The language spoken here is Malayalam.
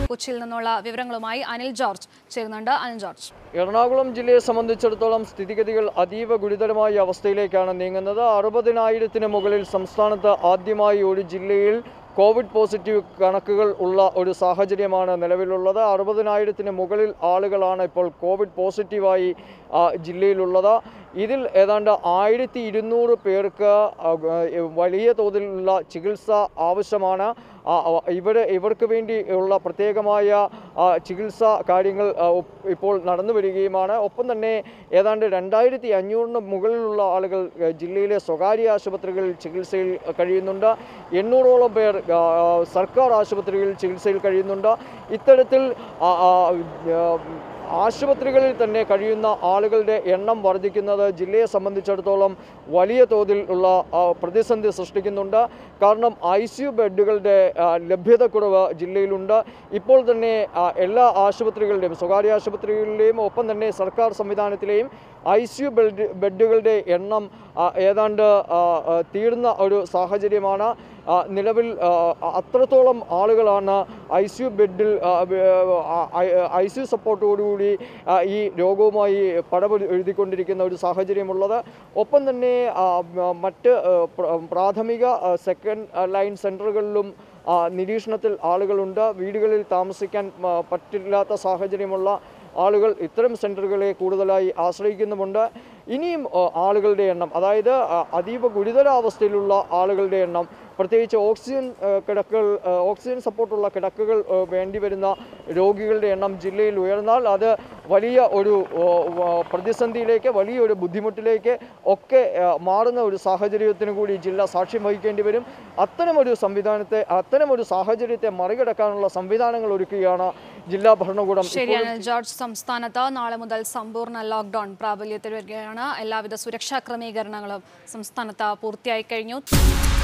കൊച്ചിയിൽ നിന്നുള്ള വിവരങ്ങളുമായി അനിൽ ജോർജ് ചേരുന്നുണ്ട് അനിൽ ജോർജ് എറണാകുളം ജില്ലയെ സംബന്ധിച്ചിടത്തോളം സ്ഥിതിഗതികൾ അതീവ ഗുരുതരമായ അവസ്ഥയിലേക്കാണ് നീങ്ങുന്നത് അറുപതിനായിരത്തിന് മുകളിൽ സംസ്ഥാനത്ത് ആദ്യമായി ഒരു ജില്ലയിൽ കോവിഡ് പോസിറ്റീവ് കണക്കുകൾ ഉള്ള ഒരു സാഹചര്യമാണ് നിലവിലുള്ളത് അറുപതിനായിരത്തിന് മുകളിൽ ആളുകളാണ് ഇപ്പോൾ കോവിഡ് പോസിറ്റീവായി ആ, ജില്ലയിലുള്ളത് ഇതിൽ ഏതാണ്ട് ആയിരത്തി ഇരുന്നൂറ് പേർക്ക് ആ, ഏ, വലിയ തോതിലുള്ള ചികിത്സ ആവശ്യമാണ് ആ, ആ, ഇവിടെ ഇവർക്ക് വേണ്ടി ഉള്ള പ്രത്യേകമായ ആ, ചികിത്സ കാര്യങ്ങൾ ആ, ഒപ്പ് ഇപ്പോൾ നടന്നു വരികയുമാണ് ഒപ്പം തന്നെ ഏതാണ്ട് രണ്ടായിരത്തി അഞ്ഞൂറിന് മുകളിലുള്ള ആളുകൾ ആ, ജില്ലയിലെ സ്വകാര്യ ആശുപത്രികളിൽ ചികിത്സയിൽ കഴിയുന്നുണ്ട് എണ്ണൂറോളം പേർ ആ, ആ, സർക്കാർ ആശുപത്രികളിൽ ചികിത്സയിൽ കഴിയുന്നുണ്ട് ഇത്തരത്തിൽ ആ, ആ, ആ, ആശുപത്രികളിൽ തന്നെ കഴിയുന്ന ആളുകളുടെ എണ്ണം വർദ്ധിക്കുന്നത് ജില്ലയെ സംബന്ധിച്ചിടത്തോളം വലിയ തോതിൽ ഉള്ള ആ, പ്രതിസന്ധി സൃഷ്ടിക്കുന്നുണ്ട് കാരണം ഐ സി യു ബെഡുകളുടെ ആ, ലഭ്യതക്കുറവ് ജില്ലയിലുണ്ട് ഇപ്പോൾ തന്നെ ആ, എല്ലാ ആശുപത്രികളുടെയും സ്വകാര്യ ആശുപത്രികളിലെയും ഒപ്പം തന്നെ സർക്കാർ സംവിധാനത്തിലെയും ഐ സി യു ബെഡ് ബെഡുകളുടെ എണ്ണം ആ, ഏതാണ്ട് ആ, ആ, തീർന്ന ഒരു സാഹചര്യമാണ് ആ, നിലവിൽ ആ, അത്രത്തോളം ആളുകളാണ് ഐ സി യു ബെഡിൽ ഐ സി യു സപ്പോർട്ടോടുകൂടി ആ, ഈ രോഗവുമായി പടപൊരു എഴുതിക്കൊണ്ടിരിക്കുന്ന ഒരു സാഹചര്യമുള്ളത് ഒപ്പം തന്നെ ആ, മ- മറ്റ് ആ, പ്ര- പ്രാഥമിക ആ, സെക്കൻഡ് ആ, ലൈൻ സെൻറ്ററുകളിലും ആ, നിരീക്ഷണത്തിൽ ആളുകളുണ്ട് വീടുകളിൽ താമസിക്കാൻ ആ, പറ്റില്ലാത്ത സാഹചര്യമുള്ള ആളുകൾ ഇത്തരം സെൻറ്ററുകളെ കൂടുതലായി ആശ്രയിക്കുന്നുമുണ്ട് ഇനിയും ആ, ആളുകളുടെ എണ്ണം അതായത് ആ, അതീവ ഗുരുതരാവസ്ഥയിലുള്ള ആളുകളുടെ എണ്ണം പ്രത്യേകിച്ച് ഓക്സിജൻ ആ, കിടക്കകൾ ആ, ഓക്സിജൻ സപ്പോർട്ടുള്ള കിടക്കകൾ ആ, വേണ്ടി വരുന്ന രോഗികളുടെ എണ്ണം ജില്ലയിൽ ഉയർന്നാൽ അത് വലിയ ഒരു ഓ, വ- പ്രതിസന്ധിയിലേക്ക് വലിയൊരു ബുദ്ധിമുട്ടിലേക്ക് ഒക്കെ ആ, മാറുന്ന ഒരു സാഹചര്യത്തിന് കൂടി ജില്ല സാക്ഷ്യം വഹിക്കേണ്ടി വരും അത്തരമൊരു സംവിധാനത്തെ അത്തരമൊരു സാഹചര്യത്തെ മറികടക്കാനുള്ള സംവിധാനങ്ങൾ ഒരുക്കുകയാണ് ജില്ലാ ഭരണകൂടം ശരി ഇപ്പോൾ അനിൽ ജോർജ് സംസ്ഥാനത്ത് നാളെ മുതൽ സമ്പൂർണ്ണ ലോക്ക്ഡൌൺ പ്രാബല്യത്തിൽ വരികയാണ് എല്ലാവിധ സുരക്ഷാ ക്രമീകരണങ്ങളും സംസ്ഥാനത്ത് പൂർത്തിയായി കഴിഞ്ഞു